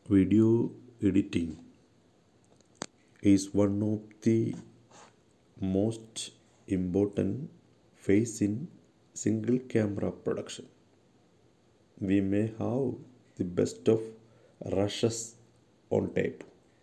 video editing is one of the most important phase in single camera production. We may have the best of rushes on tape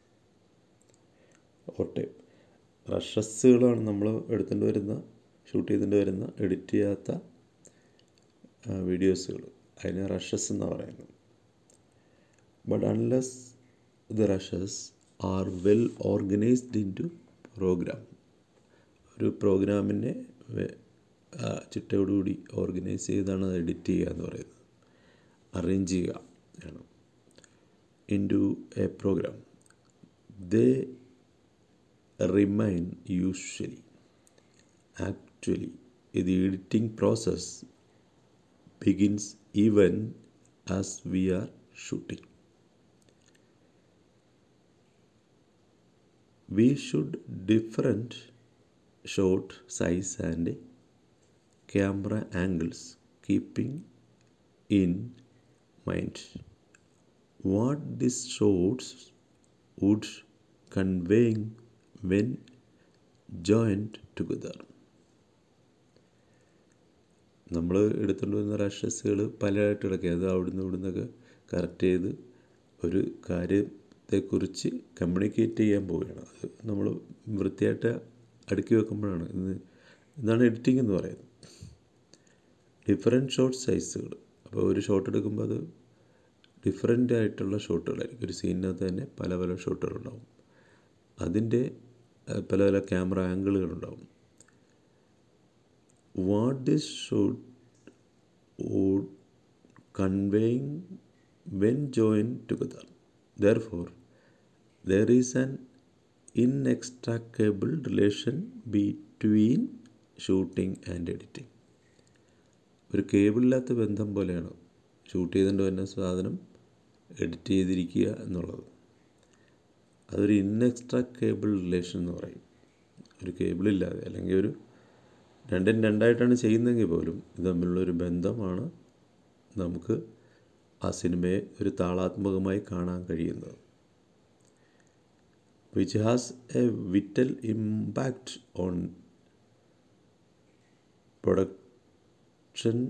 or tape. റഷസ്സുകളാണ് നമ്മൾ എടുത്തുകൊണ്ട് വരുന്ന shoot ചെയ്തുകൊണ്ട് വരുന്ന edit ചെയ്യാത്ത വീഡിയോസുകൾ അതിനെ rushes എന്നാണ് പറയുന്നത് but unless the rushes are well organised into programme ഒരു പ്രോഗ്രാമിനെ ചിട്ടയോടുകൂടി ഓർഗനൈസ് ചെയ്താണ് അത് എഡിറ്റ് ചെയ്യുക എന്ന് പറയുന്നത് അറേഞ്ച് ചെയ്യുക ആണ് into a programme they remain usually. Actually, the editing process begins even as we are shooting. We should different shot size and camera angles, keeping in mind what these shots would conveying when joined together. നമ്മൾ എടുത്തുകൊണ്ട് വരുന്ന റഷസുകൾ പലതായിട്ട് കിടക്കുക അത് അവിടുന്ന് ഇവിടുന്നൊക്കെ correct ചെയ്ത് ഒരു കാര്യത്തെക്കുറിച്ച് communicate ചെയ്യാൻ പോവുകയാണ് അത് നമ്മൾ വൃത്തിയായിട്ട് അടുക്കി വെക്കുമ്പോഴാണ് ഇന്ന് ഇതാണ് എഡിറ്റിംഗ് എന്ന് പറയുന്നത് ഡിഫറെൻറ്റ് ഷോട്ട് സൈസുകൾ അപ്പോൾ ഒരു ഷോട്ട് എടുക്കുമ്പോൾ അത് ഡിഫറെൻ്റ് ആയിട്ടുള്ള ഷോട്ടുകളായിരിക്കും ഒരു സീനിനകത്ത് തന്നെ പല പല ഷോട്ടുകളുണ്ടാവും അതിൻ്റെ പല പല ക്യാമറ ആംഗിളുകളുണ്ടാവും what this should would conveying when join together therefore there is an inextricable relation between shooting and editing ഒരു കേബിളില്ലാത്ത ബന്ധം പോലെയാണ് ഷൂട്ട് ചെയ്തുകൊണ്ട് വരുന്ന സാധനം എഡിറ്റ് ചെയ്തിരിക്കുക എന്നുള്ളത് അതൊരു ഇൻഎക്സ്ട്രാക്കേബിൾ റിലേഷൻ എന്ന് പറയും ഒരു കേബിളില്ലാതെ അല്ലെങ്കിൽ ഒരു രണ്ടും രണ്ടായിട്ടാണ് ചെയ്യുന്നതെങ്കിൽ പോലും ഇത് തമ്മിലുള്ളൊരു ബന്ധമാണ് നമുക്ക് ആ സിനിമയെ ഒരു താളാത്മകമായി കാണാൻ കഴിയുന്നത് which has a vital impact on production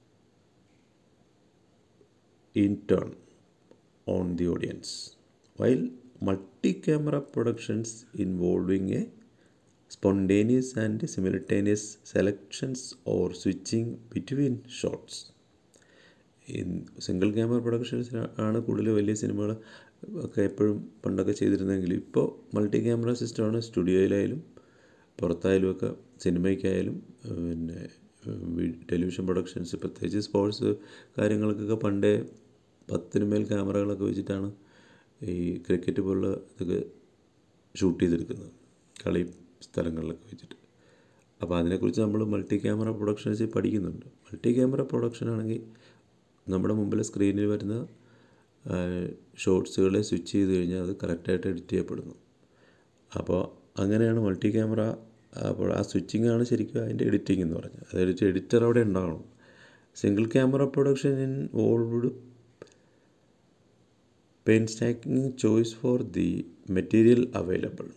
in turn on the audience while multi-camera productions involving a spontaneous and simultaneous selections or switching between shots. In single camera productions ആണ് കൂടുതൽ വലിയ സിനിമകൾ ഒക്കെ എപ്പോഴും പണ്ടൊക്കെ ചെയ്തിരുന്നെങ്കിൽ ഇപ്പോൾ മൾട്ടി ക്യാമറ സിസ്റ്റമാണ് സ്റ്റുഡിയോയിലായാലും പുറത്തായാലും ഒക്കെ സിനിമയ്ക്കായാലും പിന്നെ ടെലിവിഷൻ പ്രൊഡക്ഷൻസ് പ്രത്യേകിച്ച് സ്പോർട്സ് കാര്യങ്ങൾക്കൊക്കെ പണ്ടേ പത്തിന് മേൽ ക്യാമറകളൊക്കെ വെച്ചിട്ടാണ് ഈ ക്രിക്കറ്റ് പോലുള്ള ഇതൊക്കെ ഷൂട്ട് ചെയ്തെടുക്കുന്നത് കളി സ്ഥലങ്ങളിലൊക്കെ വെച്ചിട്ട് അപ്പോൾ അതിനെക്കുറിച്ച് നമ്മൾ മൾട്ടി ക്യാമറ പ്രൊഡക്ഷൻസ് പഠിക്കുന്നുണ്ട് മൾട്ടി ക്യാമറ പ്രൊഡക്ഷൻ ആണെങ്കിൽ നമ്മുടെ മുമ്പിലെ സ്ക്രീനിൽ വരുന്ന ഷോട്ട്സുകളെ സ്വിച്ച് ചെയ്ത് കഴിഞ്ഞാൽ അത് കറക്റ്റായിട്ട് എഡിറ്റ് ചെയ്യപ്പെടുന്നു അപ്പോൾ അങ്ങനെയാണ് മൾട്ടി ക്യാമറ അപ്പോൾ ആ സ്വിച്ചിങ് ആണ് ശരിക്കും അതിൻ്റെ എഡിറ്റിംഗ് എന്ന് പറഞ്ഞത് അതായത് എഡിറ്റർ അവിടെ ഉണ്ടാവണം single camera production in old painstaking choice for the material available.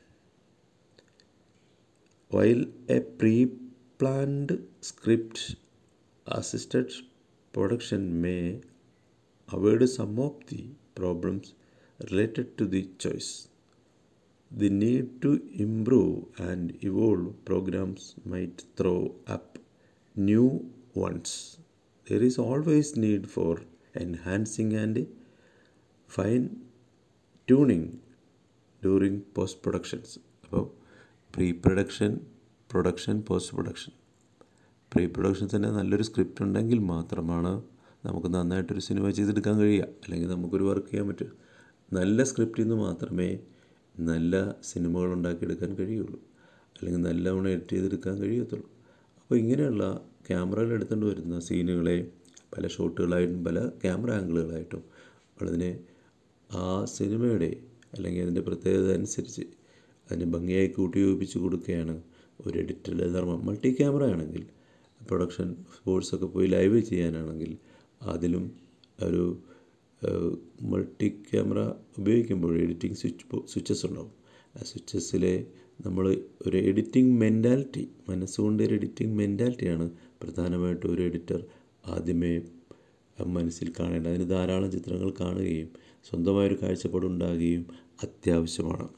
While a pre planned script assisted production may avoid some of the problems related to the choice, the need to improve and evolve programs might throw up new ones. There is always need for enhancing and fine tuning during post productions അപ്പോൾ pre production production post production pre production തന്നെ നല്ലൊരു script ഉണ്ടെങ്കിൽ മാത്രമാണ് നമുക്ക് നന്നായിട്ടൊരു cinema ചെയ്തെടുക്കാൻ കഴിയുക അല്ലെങ്കിൽ നമുക്കൊരു വർക്ക് ചെയ്യാൻ പറ്റും നല്ല സ്ക്രിപ്റ്റിൽ നിന്ന് മാത്രമേ നല്ല സിനിമകൾ ഉണ്ടാക്കിയെടുക്കാൻ കഴിയുള്ളൂ അല്ലെങ്കിൽ നല്ലവണ്ണം എഡിറ്റ് ചെയ്തെടുക്കാൻ കഴിയത്തുള്ളൂ അപ്പോൾ ഇങ്ങനെയുള്ള ക്യാമറകൾ എടുത്തുകൊണ്ട് വരുന്ന സീനുകളെ പല ഷോട്ടുകളായിട്ടും പല ക്യാമറ ആംഗിളുകളായിട്ടും അതിനെ ആ സിനിമയുടെ അല്ലെങ്കിൽ അതിൻ്റെ പ്രത്യേകത അനുസരിച്ച് അതിനെ ഭംഗിയായി കൂട്ടിയോജിപ്പിച്ച് കൊടുക്കുകയാണ് ഒരു എഡിറ്ററുടെ ധർമ്മം മൾട്ടി ക്യാമറ ആണെങ്കിൽ പ്രൊഡക്ഷൻ സ്പോർട്സൊക്കെ പോയി ലൈവ് ചെയ്യാനാണെങ്കിൽ അതിലും ഒരു മൾട്ടി ക്യാമറ ഉപയോഗിക്കുമ്പോൾ എഡിറ്റിംഗ് സ്വിച്ച് സ്വിച്ചസ് ഉണ്ടാവും ആ സ്വിച്ചസിലെ നമ്മൾ ഒരു എഡിറ്റിംഗ് മെൻറ്റാലിറ്റി മനസ്സുകൊണ്ട് ഒരു എഡിറ്റിംഗ് മെൻറ്റാലിറ്റിയാണ് പ്രധാനമായിട്ടും ഒരു എഡിറ്റർ ആദ്യമേ മനസ്സിൽ കാണേണ്ടത് അതിന് ധാരാളം ചിത്രങ്ങൾ കാണുകയും സ്വന്തമായൊരു കാഴ്ചപ്പാടുണ്ടാകുകയും അത്യാവശ്യമാണ്